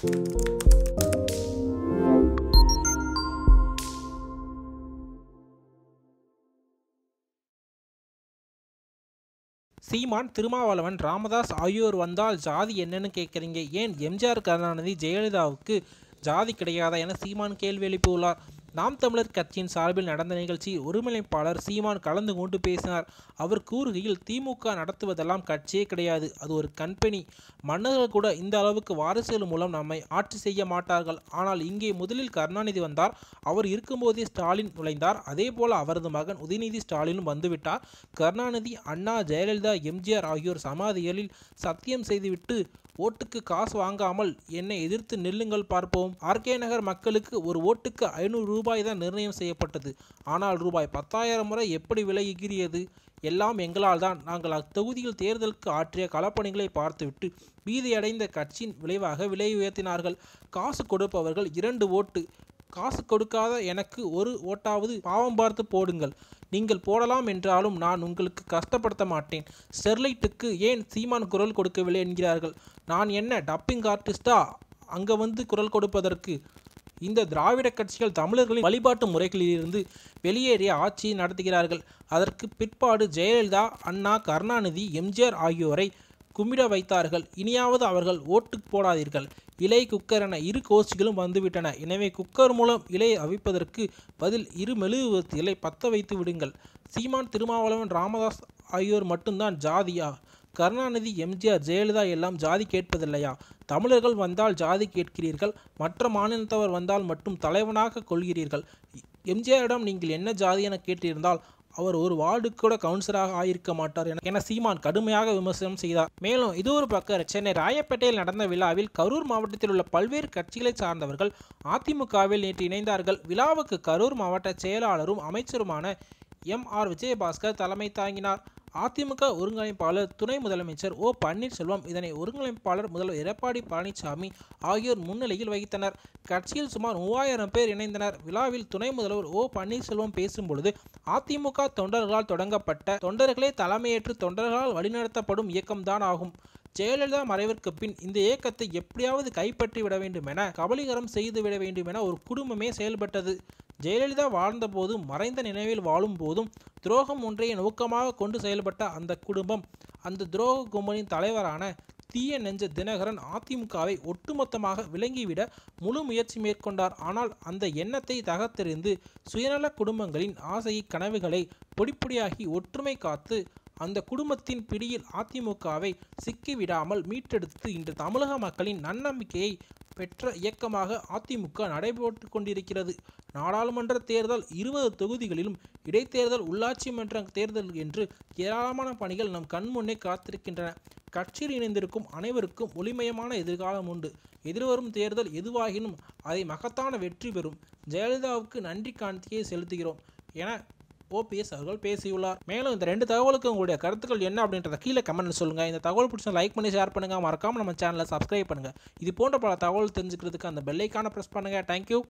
சீமான் திருமாவளவன் ராமதாஸ் ஆகியோர் வந்தால் ஜாதி என்னன்னு கேட்குறீங்க ஏன் எம்ஜிஆர் கருணாநிதி ஜெயலலிதாவுக்கு ஜாதி கிடையாதா என சீமான் கேள்வி எழுப்பியுள்ளார் நாம் தமிழர் கட்சியின் சார்பில் நடந்த நிகழ்ச்சியில் ஒருங்கிணைப்பாளர் சீமான் கலந்து கொண்டு பேசினார் அவர் கூறுகையில் திமுக நடத்துவதெல்லாம் கட்சியே கிடையாது அது ஒரு கம்பெனி மன்னர்கள் கூட இந்த அளவுக்கு வாரிசுகள் மூலம் நம்மை ஆட்சி செய்ய மாட்டார்கள் ஆனால் இங்கே முதலில் கருணாநிதி வந்தார் அவர் இருக்கும்போதே ஸ்டாலின் நுழைந்தார் அதே போல அவரது மகன் உதயநிதி ஸ்டாலினும் வந்துவிட்டார் கருணாநிதி அண்ணா ஜெயலலிதா எம்ஜிஆர் ஆகியோர் சமாதிகளில் சத்தியம் செய்துவிட்டு ஓட்டுக்கு காசு வாங்காமல் என்னை எதிர்த்து நில்லுங்கள் பார்ப்போம் ஆர்கே நகர் மக்களுக்கு ஒரு ஓட்டுக்கு ஐநூறு ரூபாய் தான் நிர்ணயம் செய்யப்பட்டது ஆனால் ரூபாய் பத்தாயிரம் முறை எப்படி விலகுகிறது எல்லாம் எங்களால் தான் நாங்கள் அத்தொகுதியில் தேர்தலுக்கு ஆற்றிய களப்பணிகளை பார்த்துவிட்டு பீதியடைந்த கட்சியின் விளைவாக விலை உயர்த்தினார்கள் காசு கொடுப்பவர்கள் இரண்டு ஓட்டு காசு கொடுக்காத எனக்கு ஒரு ஓட்டாவது பாவம் பார்த்து போடுங்கள் நீங்கள் போடலாம் என்றாலும் நான் உங்களுக்கு கஷ்டப்படுத்த மாட்டேன் ஸ்டெர்லைட்டுக்கு ஏன் சீமான் குரல் கொடுக்கவில்லை என்கிறார்கள் நான் என்ன டப்பிங் ஆர்டிஸ்டா அங்கே வந்து குரல் கொடுப்பதற்கு இந்த திராவிட கட்சிகள் தமிழர்களின் வழிபாட்டு முறைகளிலிருந்து வெளியேறிய ஆட்சியை நடத்துகிறார்கள் அதற்கு பிற்பாடு ஜெயலலிதா அண்ணா கருணாநிதி எம்ஜிஆர் ஆகியோரை கும்பிட வைத்தார்கள் இனியாவது அவர்கள் ஓட்டு போடாதீர்கள் இலை குக்கர் என இரு கோஷ்டிகளும் வந்துவிட்டன எனவே குக்கர் மூலம் இலையை அவிப்பதற்கு பதில் இரு மெழுகுவர்த்திகளை பத்த வைத்து விடுங்கள் சீமான் திருமாவளவன் ராமதாஸ் ஆகியோர் மட்டும்தான் ஜாதியா கருணாநிதி எம்ஜிஆர் ஜெயலலிதா எல்லாம் ஜாதி கேட்பதில்லையா தமிழர்கள் வந்தால் ஜாதி கேட்கிறீர்கள் மற்ற மாநிலத்தவர் வந்தால் மட்டும் தலைவனாக கொள்கிறீர்கள் எம்ஜிஆரிடம் நீங்கள் என்ன ஜாதி என கேட்டிருந்தால் அவர் ஒரு வார்டு கூட கவுன்சிலராக ஆயிருக்க மாட்டார் என என சீமான் கடுமையாக விமர்சனம் செய்தார் மேலும் இது ஒரு பக்கம் சென்னை ராயப்பேட்டையில் நடந்த விழாவில் கரூர் மாவட்டத்தில் உள்ள பல்வேறு கட்சிகளை சார்ந்தவர்கள் அதிமுகவில் நேற்று இணைந்தார்கள் விழாவுக்கு கரூர் மாவட்ட செயலாளரும் அமைச்சருமான எம் ஆர் விஜயபாஸ்கர் தலைமை தாங்கினார் அதிமுக ஒருங்கிணைப்பாளர் துணை முதலமைச்சர் ஓ பன்னீர்செல்வம் இதனை ஒருங்கிணைப்பாளர் முதல்வர் எடப்பாடி பழனிசாமி ஆகியோர் முன்னிலையில் வகித்தனர் கட்சியில் சுமார் மூவாயிரம் பேர் இணைந்தனர் விழாவில் துணை முதல்வர் ஓ பன்னீர்செல்வம் பேசும்பொழுது அதிமுக தொண்டர்களால் தொடங்கப்பட்ட தொண்டர்களே தலைமையேற்று தொண்டர்களால் வழிநடத்தப்படும் இயக்கம்தான் ஆகும் ஜெயலலிதா மறைவிற்கு பின் இந்த இயக்கத்தை எப்படியாவது கைப்பற்றி விட வேண்டும் என கபலீகரம் செய்து விட வேண்டும் என ஒரு குடும்பமே செயல்பட்டது ஜெயலலிதா வாழ்ந்த போதும் மறைந்த நினைவில் வாழும் போதும் துரோகம் ஒன்றைய நோக்கமாக கொண்டு செயல்பட்ட அந்த குடும்பம் அந்த துரோக கும்பலின் தலைவரான தீய நெஞ்ச தினகரன் அதிமுகவை ஒட்டுமொத்தமாக விளங்கிவிட முழு முயற்சி மேற்கொண்டார் ஆனால் அந்த எண்ணத்தை தகர்த்தெறிந்து சுயநல குடும்பங்களின் ஆசை கனவுகளை பொடிப்பொடியாகி ஒற்றுமை காத்து அந்த குடும்பத்தின் பிடியில் அதிமுகவை சிக்கிவிடாமல் மீட்டெடுத்து இன்று தமிழக மக்களின் நன்னம்பிக்கையை பெற்ற இயக்கமாக அதிமுக நடைபெற்று கொண்டிருக்கிறது நாடாளுமன்ற தேர்தல் இருபது தொகுதிகளிலும் இடைத்தேர்தல் உள்ளாட்சி மன்ற தேர்தல் என்று ஏராளமான பணிகள் நம் கண்முன்னே காத்திருக்கின்றன கட்சியில் இணைந்திருக்கும் அனைவருக்கும் ஒளிமயமான எதிர்காலம் உண்டு எதிர்வரும் தேர்தல் எதுவாகினும் அதை மகத்தான வெற்றி பெறும் ஜெயலலிதாவுக்கு நன்றி காணிக்கையை செலுத்துகிறோம் என ஓபிஎஸ் அவர்கள் பேசியுள்ளார் மேலும் இந்த ரெண்டு தகவலுக்கு உங்களுடைய கருத்துக்கள் என்ன அப்படின்றத கீழே கமெண்ட் சொல்லுங்கள் இந்த தகவல் பிடிச்ச லைக் பண்ணி ஷேர் பண்ணுங்கள் மறக்காமல் நம்ம சேனலை சப்ஸ்கிரைப் பண்ணுங்கள் இது போன்ற பல தகவல் தெரிஞ்சுக்கிறதுக்கு அந்த பெல்லைக்கான ப்ரெஸ் பண்ணுங்கள் தேங்க்யூ